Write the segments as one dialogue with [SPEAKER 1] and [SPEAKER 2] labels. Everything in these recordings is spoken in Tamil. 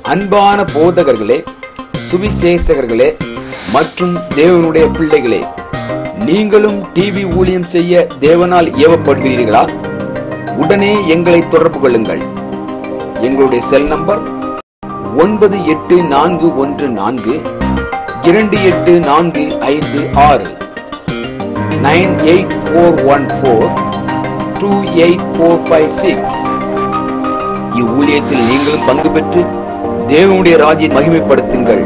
[SPEAKER 1] அன்பான போதகர்களே சுவிசேஷகர்களே மற்றும் தேவனுடைய பிள்ளைகளே நீங்களும் டிவி ஊழியம் செய்ய தேவனால் ஏவப்படுகிறீர்களா உடனே எங்களை தொடர்பு கொள்ளுங்கள் எங்களுடைய செல் நம்பர் ஒன்பது எட்டு நான்கு ஒன்று நான்கு இரண்டு எட்டு நான்கு ஐந்து ஆறு nine eight four one four two eight four five six இவ்வூழியத்தில் நீங்களும் பங்கு பெற்று தேவனுடைய ராஜ்யை மகிமைப்படுத்துங்கள்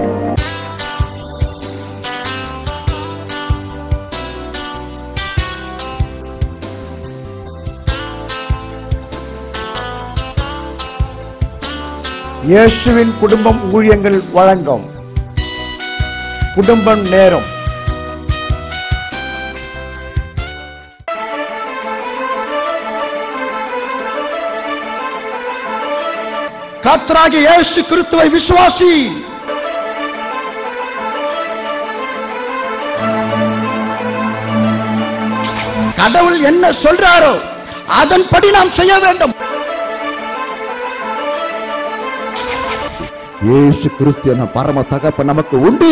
[SPEAKER 2] இயேசுவின் குடும்பம் ஊழியங்கள் வழங்கும் குடும்பம் நேரம் கர்த்தராகிய இயேசு கிறிஸ்துவை விசுவாசி கடவுள் என்ன சொல்றாரோ அதன்படி நாம் செய்ய வேண்டும்
[SPEAKER 3] இயேசு கிறிஸ்து என பரம தகப்ப நமக்கு உண்டு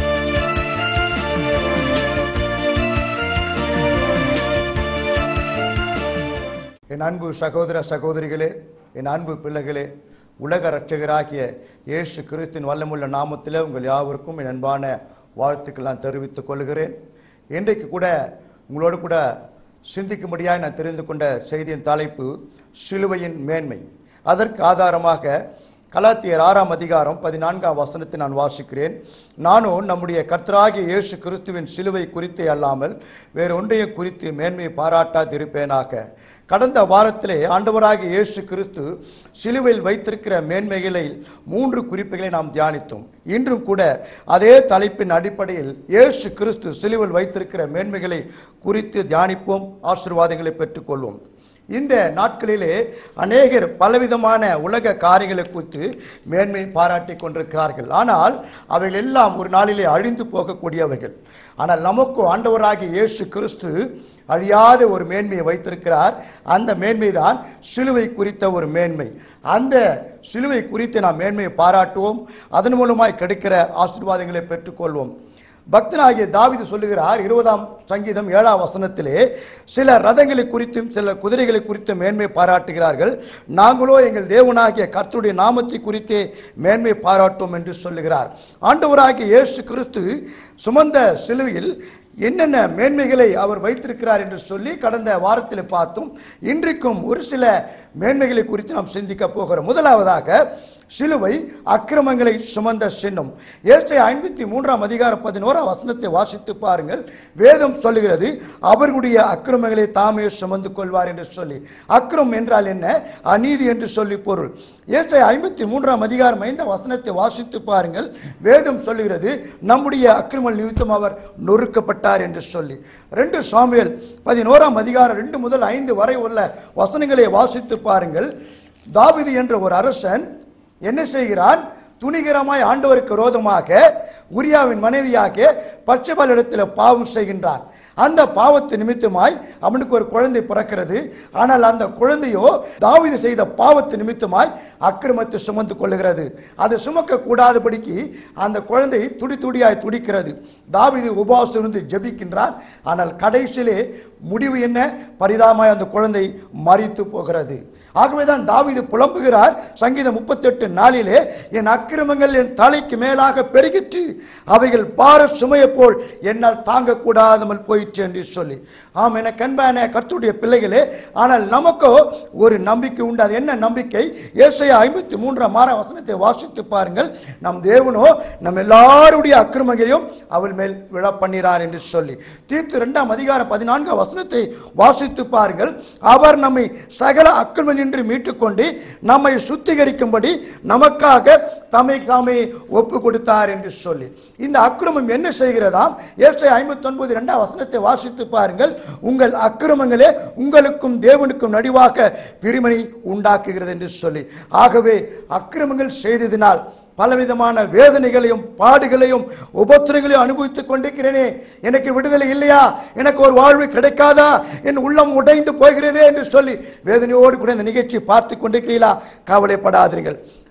[SPEAKER 2] என் அன்பு சகோதர சகோதரிகளே என் அன்பு பிள்ளைகளே உலக ரட்சகராகிய இயேசு கிறிஸ்தின் வல்லமுள்ள நாமத்தில் உங்கள் யாவருக்கும் என் அன்பான வாழ்த்துக்கள் நான் தெரிவித்துக் கொள்கிறேன் இன்றைக்கு கூட உங்களோடு கூட சிந்திக்கும்படியாக நான் தெரிந்து கொண்ட செய்தியின் தலைப்பு சிலுவையின் மேன்மை அதற்கு ஆதாரமாக கலாத்தியர் ஆறாம் அதிகாரம் பதினான்காம் வசனத்தை நான் வாசிக்கிறேன் நானும் நம்முடைய கர்த்தராகிய இயேசு கிறிஸ்துவின் சிலுவை குறித்தே அல்லாமல் வேறு ஒன்றையும் குறித்து மேன்மையை பாராட்டாதிருப்பேனாக கடந்த வாரத்திலே ஆண்டவராகிய இயேசு கிறிஸ்து சிலுவையில் வைத்திருக்கிற மேன்மைகளை மூன்று குறிப்புகளை நாம் தியானித்தோம் இன்றும் கூட அதே தலைப்பின் அடிப்படையில் இயேசு கிறிஸ்து சிலுவையில் வைத்திருக்கிற மேன்மைகளை குறித்து தியானிப்போம் ஆசீர்வாதங்களை பெற்றுக்கொள்வோம் இந்த நாட்களிலே அநேகர் பலவிதமான உலக காரியங்களை குறித்து மேன்மை பாராட்டி கொண்டிருக்கிறார்கள் ஆனால் அவைகள் எல்லாம் ஒரு நாளிலே அழிந்து போகக்கூடியவைகள் ஆனால் நமக்கு ஆண்டவராகிய இயேசு கிறிஸ்து அழியாத ஒரு மேன்மையை வைத்திருக்கிறார் அந்த மேன்மை தான் சிலுவை குறித்த ஒரு மேன்மை அந்த சிலுவை குறித்து நாம் மேன்மையை பாராட்டுவோம் அதன் மூலமாய் கிடைக்கிற ஆசீர்வாதங்களை பெற்றுக்கொள்வோம் பக்தனாகிய தாவிது சொல்லுகிறார் இருபதாம் சங்கீதம் ஏழாம் வசனத்திலே சில ரதங்களை குறித்தும் சில குதிரைகளை குறித்தும் மேன்மை பாராட்டுகிறார்கள் நாங்களோ எங்கள் தேவனாகிய கர்த்தருடைய நாமத்தை குறித்தே மேன்மை பாராட்டும் என்று சொல்லுகிறார் ஆண்டவராகிய இயேசு கிறிஸ்து சுமந்த சிலுவையில் என்னென்ன மேன்மைகளை அவர் வைத்திருக்கிறார் என்று சொல்லி கடந்த வாரத்தில் பார்த்தோம் இன்றைக்கும் ஒரு சில மேன்மைகளை குறித்து நாம் சிந்திக்க போகிறோம் முதலாவதாக சிலுவை அக்கிரமங்களை சுமந்த சின்னம் ஏசை ஐம்பத்தி மூன்றாம் அதிகாரம் பதினோராம் வசனத்தை வாசித்து பாருங்கள் வேதம் சொல்லுகிறது அவர்களுடைய அக்கிரமங்களை தாமே சுமந்து கொள்வார் என்று சொல்லி அக்கிரம் என்றால் என்ன அநீதி என்று சொல்லி பொருள் ஏசை ஐம்பத்தி மூன்றாம் அதிகாரம் ஐந்தாம் வசனத்தை வாசித்து பாருங்கள் வேதம் சொல்லுகிறது நம்முடைய அக்கிரம நிமித்தம் அவர் நொறுக்கப்பட்டார் என்று சொல்லி ரெண்டு சாமியல் பதினோராம் அதிகாரம் ரெண்டு முதல் ஐந்து வரை உள்ள வசனங்களை வாசித்து பாருங்கள் தாவிது என்ற ஒரு அரசன் என்ன செய்கிறான் துணிகரமாய் ஆண்டவருக்கு விரோதமாக உரியாவின் மனைவியாக பச்சைபாலிடத்தில் பாவம் செய்கின்றான் அந்த பாவத்து நிமித்தமாய் அவனுக்கு ஒரு குழந்தை பிறக்கிறது ஆனால் அந்த குழந்தையோ தாவீது செய்த பாவத்து நிமித்தமாய் அக்கிரமத்தை சுமந்து கொள்ளுகிறது அது சுமக்க கூடாதபடிக்கு அந்த குழந்தை துடி துடியாய் துடிக்கிறது தாவீது உபவாசம் இருந்து ஜெபிக்கின்றான் ஆனால் கடைசியிலே முடிவு என்ன பரிதாமாய் அந்த குழந்தை மறித்து போகிறது ஆகவேதான் தாவீது புலம்புகிறார் சங்கீதம் முப்பத்தெட்டு நாளிலே என் அக்கிரமங்கள் என் தலைக்கு மேலாக பெருகிற்று அவைகள் பார சுமையை போல் என்னால் தாங்கக்கூடாதமல் போயிற்று என்று சொல்லி ஆம் என கண்பான கர்த்தருடைய பிள்ளைகளே ஆனால் நமக்கோ ஒரு நம்பிக்கை உண்டு அது என்ன நம்பிக்கை ஏசையா ஐம்பத்தி மூன்றாம் மாற வசனத்தை வாசித்து பாருங்கள் நம் தேவனோ நம் எல்லாருடைய அக்கிரமங்களையும் அவள் மேல் விழ பண்ணிறார் என்று சொல்லி தீர்த்து இரண்டாம் அதிகாரம் பதினான்காம் வசனத்தை வாசித்து பாருங்கள் அவர் நம்மை சகல அக்கிரம நின்று மீட்டுக்கொண்டு நம்மை சுத்திகரிக்கும்படி நமக்காக தம்மை தாமே ஒப்பு கொடுத்தார் என்று சொல்லி இந்த அக்கிரமம் என்ன செய்கிறதாம் ஏசை ஐம்பத்தி ஒன்பது இரண்டாம் வசனத்தை வாசித்து பாருங்கள் உங்கள் அக்கிரமங்களே உங்களுக்கும் தேவனுக்கும் நடுவாக பிரிமணி உண்டாக்குகிறது என்று சொல்லி ஆகவே அக்கிரமங்கள் செய்ததினால் பலவிதமான வேதனைகளையும் பாடுகளையும் உபத்திரங்களையும் அனுபவித்துக் கொண்டிருக்கிறேனே எனக்கு விடுதலை இல்லையா எனக்கு ஒரு வாழ்வு கிடைக்காதா என் உள்ளம் உடைந்து போகிறதே என்று சொல்லி வேதனையோடு கூட இந்த நிகழ்ச்சியை பார்த்து கொண்டிருக்கிறீர்களா கவலைப்படாதீர்கள்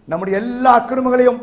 [SPEAKER 2] நம்முடைய எல்லா அக்கிரமங்களையும்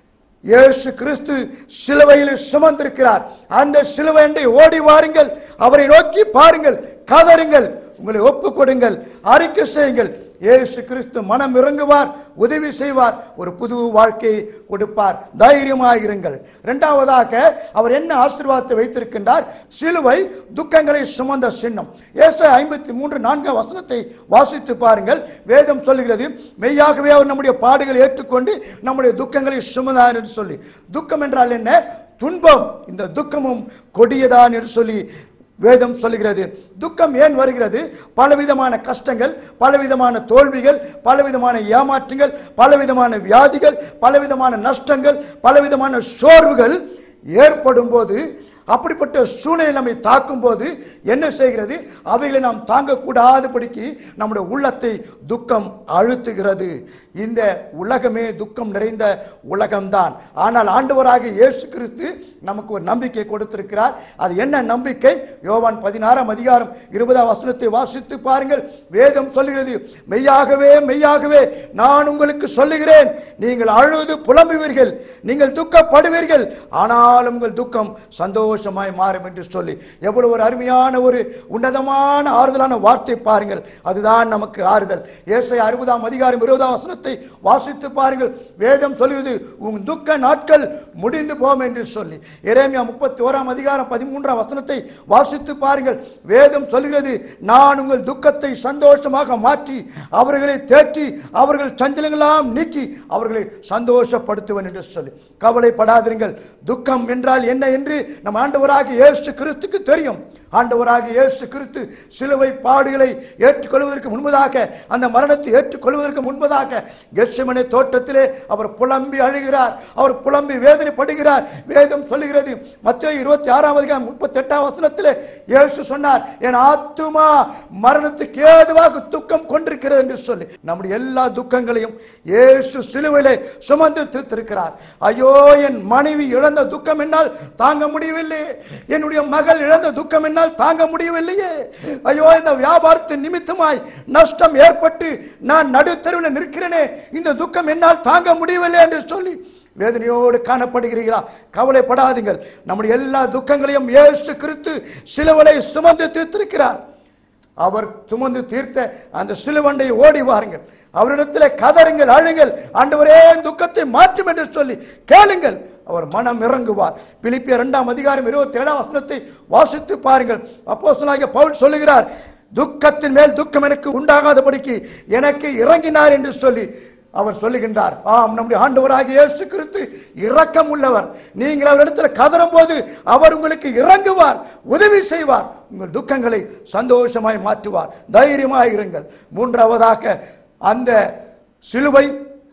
[SPEAKER 2] இயேசு கிறிஸ்து சிலுவையில் சுமந்திருக்கிறார் அந்த சிலுவையண்டை ஓடி வாருங்கள் அவரை நோக்கி பாருங்கள் கதறுங்கள் உங்களை ஒப்பு கொடுங்கள் அறிக்கை செய்யுங்கள் இயேசு கிறிஸ்து மனம் இறங்குவார் உதவி செய்வார் ஒரு புது வாழ்க்கையை கொடுப்பார் தைரியமாயிருங்கள் இரண்டாவதாக அவர் என்ன ஆசீர்வாதத்தை வைத்திருக்கின்றார் சிலுவை துக்கங்களை சுமந்த சின்னம் ஏசை ஐம்பத்தி மூன்று நான்காம் வசனத்தை வாசித்து பாருங்கள் வேதம் சொல்லுகிறது மெய்யாகவே அவர் நம்முடைய பாடுகளை ஏற்றுக்கொண்டு நம்முடைய துக்கங்களை சுமந்தார் என்று சொல்லி துக்கம் என்றால் என்ன துன்பம் இந்த துக்கமும் கொடியதான் என்று சொல்லி வேதம் சொல்லுகிறது துக்கம் ஏன் வருகிறது பலவிதமான கஷ்டங்கள் பலவிதமான தோல்விகள் பலவிதமான ஏமாற்றங்கள் பலவிதமான வியாதிகள் பலவிதமான நஷ்டங்கள் பலவிதமான சோர்வுகள் ஏற்படும் போது அப்படிப்பட்ட சூழ்நிலை நம்மை தாக்கும் போது என்ன செய்கிறது அவைகளை நாம் தாங்கக்கூடாதபடிக்கு நம்முடைய உள்ளத்தை துக்கம் அழுத்துகிறது இந்த உலகமே துக்கம் நிறைந்த உலகம்தான் ஆனால் ஆண்டவராக இயேசு கிறிஸ்து நமக்கு ஒரு நம்பிக்கை கொடுத்திருக்கிறார் அது என்ன நம்பிக்கை யோவான் பதினாறாம் அதிகாரம் இருபதாம் வசனத்தை வாசித்து பாருங்கள் வேதம் சொல்லுகிறது மெய்யாகவே மெய்யாகவே நான் உங்களுக்கு சொல்லுகிறேன் நீங்கள் அழுது புலம்புவீர்கள் நீங்கள் துக்கப்படுவீர்கள் ஆனால் உங்கள் துக்கம் சந்தோஷமாய் மாறும் என்று சொல்லி எவ்வளவு ஒரு அருமையான ஒரு உன்னதமான ஆறுதலான வார்த்தை பாருங்கள் அதுதான் நமக்கு ஆறுதல் ஏசை அறுபதாம் அதிகாரம் இருபதாம் வசனத்தை வாசித்து பாருங்கள் வேதம் சொல்கிறது உன் துக்க நாட்கள் முடிந்து போம் என்று சொல்லி எரேமியா முப்பத்தி ஓராம் அதிகாரம் பதிமூன்றாம் வசனத்தை வாசித்து பாருங்கள் வேதம் சொல்கிறது நான் உங்கள் துக்கத்தை சந்தோஷமாக மாற்றி அவர்களை தேற்றி அவர்கள் சஞ்சலங்களாம் நீக்கி அவர்களை சந்தோஷப்படுத்துவேன் என்று சொல்லி கவலைப்படாதிருங்கள் துக்கம் என்றால் என்ன என்று நம் ஆண்டவராக இயேசு கிறிஸ்துக்கு தெரியும் ஆண்டவராக இயேசு கிறிஸ்து சிலுவை பாடுகளை ஏற்றுக்கொள்வதற்கு முன்பதாக அந்த மரணத்தை ஏற்றுக்கொள்வதற்கு முன்பதாக கெஸ்ஸமனே தோட்டத்திலே அவர் புலம்பி அழுகிறார் அவர் புலம்பி வேதனைப்படுகிறார் வேதம் சொல்லுகிறது மத்திய இருபத்தி ஆறாம் அதிகாரம் முப்பத்தி எட்டாம் வசனத்திலே இயேசு சொன்னார் என் ஆத்துமா மரணத்துக்கு ஏதுவாக துக்கம் கொண்டிருக்கிறது என்று சொல்லி நம்முடைய எல்லா துக்கங்களையும் இயேசு சிலுவையிலே சுமந்து தீர்த்திருக்கிறார் ஐயோ என் மனைவி இழந்த துக்கம் என்னால் தாங்க முடியவில்லை என்னுடைய மகள் இழந்த துக்கம் என்னால் தாங்க முடியவில்லையே ஐயோ இந்த வியாபாரத்தின் நிமித்தமாய் நஷ்டம் ஏற்பட்டு நான் நடுத்தருவில் நிற்கிறேனே இந்த துக்கம் என்னால் தாங்க முடியவில்லை என்று சொல்லி வேதனையோடு காணப்படுகிறீர்களா கவலைப்படாதீங்கள் நம்முடைய எல்லா துக்கங்களையும் இயேசு கிறிஸ்து சிலுவலை சுமந்து தீர்த்திருக்கிறார் அவர் சுமந்து தீர்த்த அந்த சிலுவண்டை ஓடி வாருங்கள் அவரிடத்தில் கதறுங்கள் அழுங்கள் ஆண்டவரே என் துக்கத்தை மாற்றும் என்று சொல்லி கேளுங்கள் அவர் மனம் இறங்குவார் பிலிப்பிய இரண்டாம் அதிகாரம் இருபத்தி ஏழாம் வசனத்தை வாசித்து பாருங்கள் அப்போஸ்தலனாகிய பவுல் சொல்லுகிறார் துக்கத்தின் மேல் துக்கம் எனக்கு உண்டாகாதபடிக்கு எனக்கு இறங்கினார் என்று சொல்லி அவர் சொல்லுகின்றார் ஆம் நம்முடைய ஆண்டவராகிய இயேசு கிறிஸ்து இரக்கம் உள்ளவர் நீங்கள் அவரிடத்தில் கதறும் போது அவர் உங்களுக்கு இறங்குவார் உதவி செய்வார் உங்கள் துக்கங்களை சந்தோஷமாய் மாற்றுவார் தைரியமாய் இருங்கள் மூன்றாவதாக அந்த சிலுவை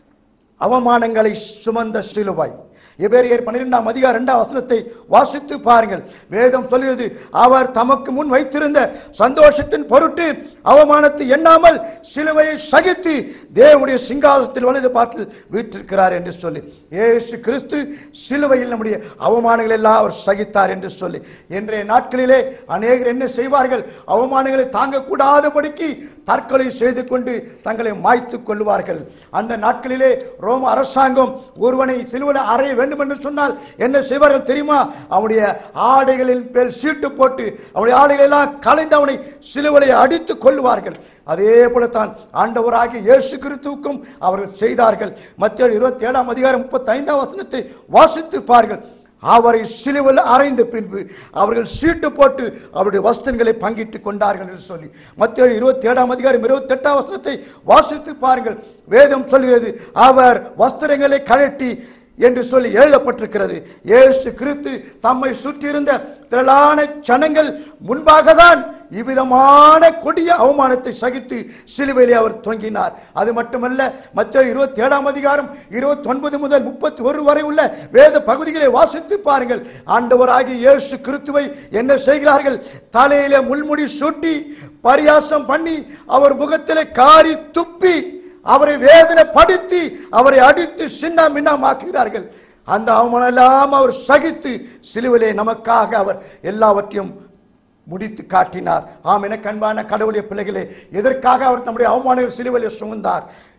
[SPEAKER 2] அவமானங்களை சுமந்த சிலுவை எபேரியர் பன்னிரெண்டாம் அதிகார இரண்டாம் வசனத்தை வாசித்து பாருங்கள் வேதம் சொல்கிறது அவர் தமக்கு முன் வைத்திருந்த சந்தோஷத்தின் பொருட்டு அவமானத்தை எண்ணாமல் சிலுவையை சகித்து தேவனுடைய சிங்காசனத்தில் வலது பார்த்து வீற்றிருக்கிறார் என்று சொல்லி இயேசு கிறிஸ்து சிலுவையில் நம்முடைய அவமானங்கள் எல்லாம் அவர் சகித்தார் என்று சொல்லி இன்றைய நாட்களிலே அநேகர் என்ன செய்வார்கள் அவமானங்களை தாங்கக்கூடாதபடிக்கு தற்கொலை செய்து கொண்டு தங்களை மாய்த்துக் கொள்வார்கள் அந்த நாட்களிலே ரோம அரசாங்கம் ஒருவனை சிலுவையில் அறைய வேண்டும் என்று சொன்னால் என்ன செய்வார்கள் தெரியுமா அவனுடைய ஆடைகளின் பேர் சீட்டு போட்டு அவனுடைய ஆடைகளை எல்லாம் கலைந்து அவனை சிலுவலை அடித்து கொள்வார்கள் அதே போலத்தான் ஆண்டவராகிய இயேசு கிறிஸ்துவுக்கும் அவர்கள் செய்தார்கள் மத்திய இருபத்தி ஏழாம் அதிகாரம் முப்பத்தி ஐந்தாம் வசனத்தை வாசித்து பாருங்கள் அவரை சிலுவையில் அறைந்த பின்பு அவர்கள் சீட்டு போட்டு அவருடைய வஸ்திரங்களை பங்கிட்டு கொண்டார்கள் என்று சொல்லி மத்திய இருபத்தி ஏழாம் அதிகாரம் இருபத்தி எட்டாம் வசனத்தை வாசித்து பாருங்கள் வேதம் சொல்கிறது அவர் வஸ்திரங்களை கழட்டி என்று சொல்லி எழுதப்பட்டிருக்கிறது இயேசு கிறிஸ்து தம்மை சுற்றியிருந்த திரளான ஜனங்கள் முன்பாக தான் இவ்விதமான கொடிய அவமானத்தை சகித்து சிலுவையிலே அவர் தொங்கினார் அது மட்டுமல்ல மற்ற இருபத்தி ஏழாம் அதிகாரம் இருபத்தி ஒன்பது முதல் முப்பத்தி ஒரு வரை உள்ள வேத பகுதிகளை வாசித்து பாருங்கள் ஆண்டவராகிய இயேசு கிறிஸ்துவை என்ன செய்கிறார்கள் தலையிலே முள்முடி சூட்டி பரியாசம் பண்ணி அவர் முகத்திலே காரி துப்பி அவரை வேதனைப்படுத்தி அவரை அடித்து சின்ன மின்னமாக்குகிறார்கள் அந்த அவமானம் எல்லாம் அவர் சகித்து சிலுவிலே நமக்காக அவர் எல்லாவற்றையும் முடித்து காட்டினார் ஆம் என கண்பான கடவுளுடைய பிள்ளைகளே எதற்காக அவர் தம்முடைய அவமானங்கள் சிலுவையில் சுமந்தார்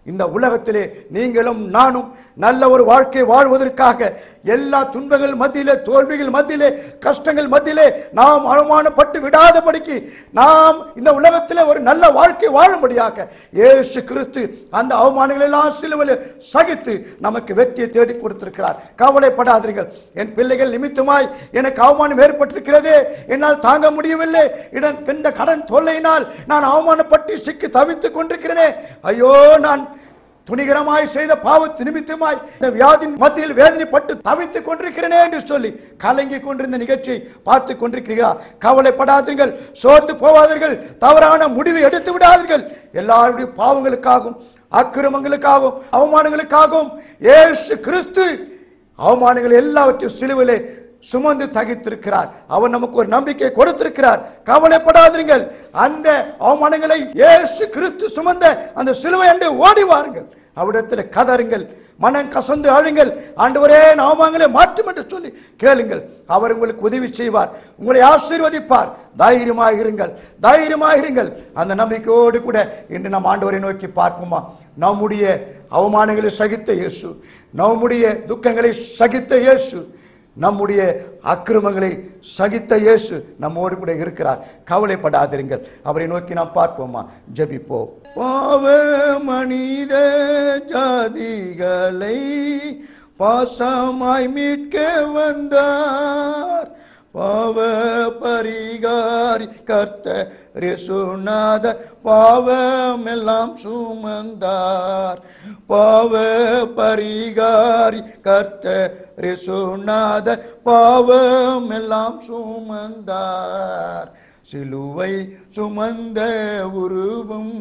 [SPEAKER 2] இந்த உலகத்திலே நீங்களும் நானும் நல்ல ஒரு வாழ்க்கை வாழ்வதற்காக எல்லா துன்பங்கள் மத்தியிலே தோல்விகள் மத்தியிலே கஷ்டங்கள் மத்தியிலே நாம் அவமானப்பட்டு விடாதபடிக்கு நாம் இந்த உலகத்திலே ஒரு நல்ல வாழ்க்கை வாழும்படியாக இயேசு கிறிஸ்து அந்த அவமானங்கள் எல்லாம் சிலுவையில் சகித்து நமக்கு வெற்றியை தேடி கொடுத்திருக்கிறார் கவலைப்படாதீர்கள் என் பிள்ளைகள் நிமித்தமாய் எனக்கு அவமானம் ஏற்பட்டிருக்கிறதே என்னால் தாங்க முடியவில்லை இடன் இந்த கடன் தொல்லையினால் நான் அவமானப்பட்டு சிக்கி தவித்துக் கொண்டிருக்கிறேனே ஐயோ நான் துணிகரமாய் செய்த பாவத்து நிமித்தமாய் இந்த வியாதியின் மத்தியில் வேதனைப்பட்டு தவித்துக் கொண்டிருக்கிறேனே என்று சொல்லி கலங்கி கொண்டிருந்த நிகழ்ச்சியை பார்த்து கொண்டிருக்கிறீர்களா கவலைப்படாதீர்கள் சோர்ந்து போவாதீர்கள் தவறான முடிவை எடுத்து விடாதீர்கள் எல்லாருடைய பாவங்களுக்காகவும் அக்கிரமங்களுக்காகவும் அவமானங்களுக்காகவும் இயேசு கிறிஸ்து அவமானங்கள் எல்லாவற்றையும் சிலுவிலே சுமந்து தகித்திருக்கிறார் அவர் நமக்கு ஒரு நம்பிக்கை கொடுத்திருக்கிறார் கவலைப்படாதீர்கள் அந்த அவமானங்களை இயேசு கிறிஸ்து சுமந்த அந்த சிலுவை அண்டு ஓடி வாருங்கள் அவ்விடத்தில் கதறுங்கள் மனம் கசந்து அழுங்கள் ஆண்டவரே நாமங்களை மாற்றும் என்று சொல்லி கேளுங்கள் அவர் உங்களுக்கு உதவி செய்வார் உங்களை ஆசீர்வதிப்பார் தைரியமாக இருங்கள் தைரியமாக இருங்கள் அந்த நம்பிக்கையோடு கூட இன்று நாம் ஆண்டவரை நோக்கி பார்ப்போமா நம்முடைய அவமானங்களை சகித்த இயேசு நம்முடைய துக்கங்களை சகித்த இயேசு நம்முடைய அக்கிரமங்களை சகித்த இயேசு நம்மோடு கூட இருக்கிறார் கவலைப்படாதிருங்கள் அவரை நோக்கி நாம் பார்ப்போமா ஜெபிப்போம் பாவ மனித ஜாதிகளை பாசமாய் மீட்க வந்தார் பாவ பரிகாரி கர்த்த ரிசுநாதர் பாவமெல்லாம் சுமந்தார் பாவ பரிகாரி கர்த்த ரிசுநாதர் பாவமெல்லாம் சுமந்தார் சிலுவை சுமந்த உருவும்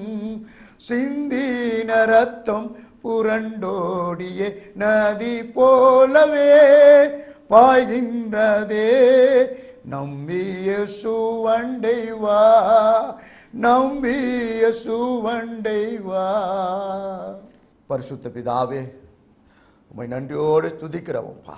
[SPEAKER 2] சிந்தின ரத்தம் புரண்டோடிய நதி போலவே பாய்கின்றதே நம்பிய சுவண்டை வா நம்பிய சுவண்டை வா பரிசுத்த பிதாவே உம்மை நன்றியோடு துதிக்கிறோம்ப்பா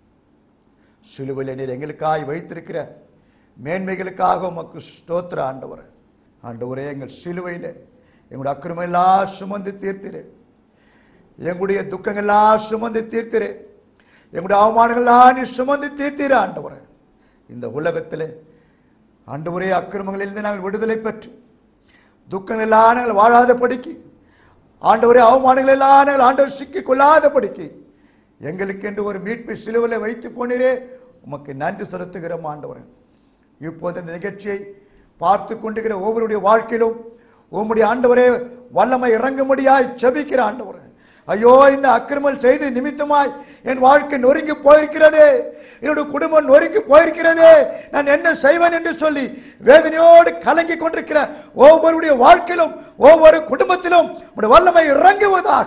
[SPEAKER 2] சிலுவையில் நீர் எங்களுக்காய் வைத்திருக்கிற மேன்மைகளுக்காக உமக்கு ஸ்தோத்திர ஆண்டவர் ஆண்டவரே எங்கள் சிலுவையில் எங்களுடைய அக்கிரமெல்லாம் சுமந்து தீர்த்திரு எங்களுடைய துக்கங்கள்லாம் சுமந்து தீர்த்திரு எங்களுடைய அவமானங்கள்லாம் நீ சுமந்து தீர்த்திரு ஆண்டவரே இந்த உலகத்தில் ஆண்டவரே அக்கிரமங்களிலிருந்து நாங்கள் விடுதலை பெற்று துக்கங்கள் எல்லாம் நாங்கள் வாழாத படிக்கு ஆண்டவரே அவமானங்கள் எல்லாம் நாங்கள் ஆண்டவர் சிக்கிக் கொள்ளாத படிக்கு எங்களுக்கு என்று ஒரு மீட்பை சிலுவையில் வைத்து போனீரே உமக்கு நன்றி செலுத்துகிறோம் ஆண்டவரே இப்போது இந்த நிகழ்ச்சியை பார்த்து கொண்டிருக்கிற ஒவ்வொருடைய வாழ்க்கையிலும் உம்முடைய ஆண்டவரே வல்லமை இறங்கும்படியாய் செபிக்கிற ஆண்டவரே ஐயோ இந்த அக்கிரமல் செய்து நிமித்தமாய் என் வாழ்க்கை நொறுங்கி போயிருக்கிறதே என்னுடைய குடும்பம் நொறுங்கி போயிருக்கிறதே நான் என்ன செய்வேன் என்று சொல்லி வேதனையோடு கலங்கி கொண்டிருக்கிற ஒவ்வொருடைய வாழ்க்கையிலும் ஒவ்வொரு குடும்பத்திலும் உடைய வல்லமை இறங்குவதாக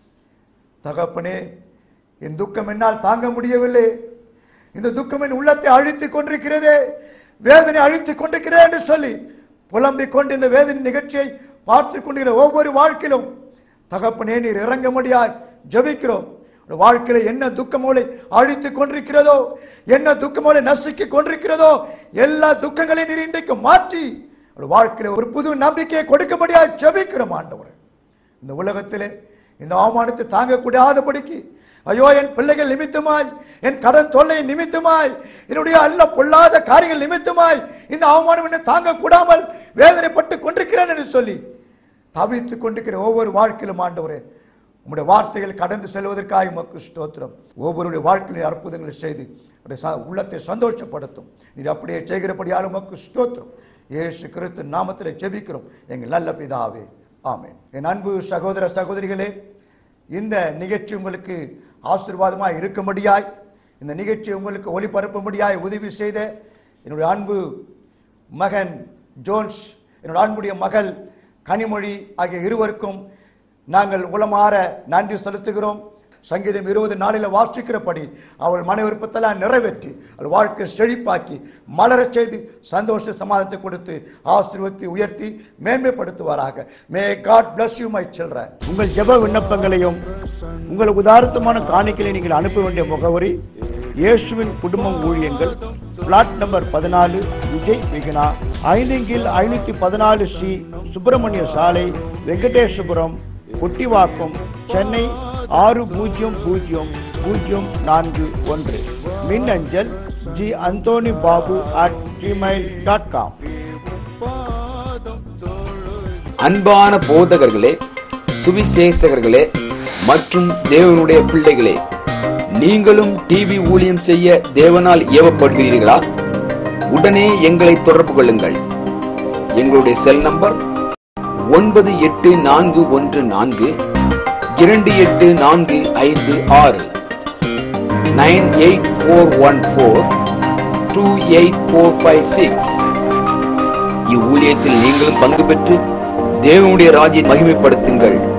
[SPEAKER 2] தகப்பனே என் துக்கம் என்னால் தாங்க முடியவில்லை இந்த துக்கம் என் உள்ளத்தை அழித்துக் கொண்டிருக்கிறதே வேதனை அழித்துக் கொண்டிருக்கிறேன் என்று சொல்லி புலம்பிக் கொண்டு இந்த வேதனை நிகழ்ச்சியை பார்த்து கொண்டிருக்கிற ஒவ்வொரு வாழ்க்கையிலும் தகப்பனே நீர் இறங்க முடியாய் ஜெபிக்கிறோம் உடைய வாழ்க்கையில என்ன துக்கமோலை அழித்துக் கொண்டிருக்கிறதோ என்ன துக்கமோலை நசுக்கி கொண்டிருக்கிறதோ எல்லா துக்கங்களையும் நீர் இன்றைக்கு மாற்றி உடைய வாழ்க்கையில ஒரு புது நம்பிக்கையை கொடுக்கும்படியாய் ஜெபிக்கிறோம் ஆண்டவரே இந்த உலகத்திலே இந்த அவமானத்தை தாங்கக்கூடாதபடிக்கு ஐயோ என் பிள்ளைகள் நிமித்தமாய் என் கடன் தொல்லை நிமித்தமாய் என்னுடைய அல்ல பொல்லாத காரியங்கள் நிமித்தமாய் இந்த அவமானம் என்ன தாங்க கூடாமல் வேதனைப்பட்டு கொண்டிருக்கிறேன் என்று சொல்லி தவித்துக் கொண்டிருக்கிற ஒவ்வொரு வாழ்க்கையிலும் ஆண்டவரே உம்முடைய வார்த்தைகள் கடந்து செல்வதற்காக உமக்கு ஸ்தோத்திரம் ஒவ்வொருடைய வாழ்க்கையிலும் அற்புதங்களை செய்து உடைய ச- உள்ளத்தை சந்தோஷப்படுத்தும் நீர் அப்படியே செய்கிறபடியால் உமக்கு ஸ்தோத்திரம் இயேசு கிறிஸ்து நாமத்தில் ஜெபிக்கிறோம் எங்கள் நல்ல பிதாவே ஆமென் என் அன்பு சகோதர சகோதரிகளே இந்த நிகழ்ச்சி உங்களுக்கு ஆசீர்வாதமாய் இருக்கும்படியாய் இந்த நிகழ்ச்சி உங்களுக்கு ஒளிபரப்பும்படியாய் உதவி செய்த என்னுடைய அன்பு மகன் ஜோன்ஸ் என்னோட அன்புடைய மகள் கனிமொழி ஆகிய இருவருக்கும் நாங்கள் உளமாற நன்றி செலுத்துகிறோம் சங்கீதம் இருபது நாளில் வாசிக்கிறபடி அவள் மன விருப்பத்தெல்லாம் நிறைவேற்றி அவள் வாழ்க்கை செழிப்பாக்கி மலரச் செய்து சந்தோஷ சமாதானத்தை கொடுத்து ஆசீர்வத்தி உயர்த்தி மேன்மைப்படுத்துவாராக may god bless you my children
[SPEAKER 4] உங்கள் ஜெப விண்ணப்பங்களையும் உங்கள் உதார்த்தமான காணிக்கையை நீங்கள் அனுப்ப வேண்டிய முகவரி இயேசுவின் குடும்பம் ஊழியங்கள் பிளாட் நம்பர் பதினாலு விஜய் விகனா ஐந்து கீழ் ஐநூத்தி பதினாலு சி சுப்பிரமணிய சாலை வெங்கடேஸ்வரம் கொட்டிவாக்கம் சென்னை ஆறு பூஜ்ஜியம் பூஜ்ஜியம் பூஜ்ஜியம் நான்கு ஒன்று மின்னஞ்சல் G Anthony Babu at gmail dot com
[SPEAKER 1] அன்பான போதகர்களே சுவிசேஷகர்களே மற்றும் தேவனுடைய பிள்ளைகளே நீங்களும் டிவி ஊழியம் செய்ய தேவனால் ஏவப்படுகிறீர்களா உடனே எங்களை தொடர்பு கொள்ளுங்கள் எங்களுடைய செல் நம்பர் ஒன்பது எட்டு நான்கு ஒன்று நான்கு இரண்டு எட்டு நான்கு ஐந்து ஆறு nine eight four one four two eight four five six இவ்வூழியத்தில் நீங்களும் பங்கு பெற்று தேவனுடைய ராஜ்யை மகிமைப்படுத்துங்கள்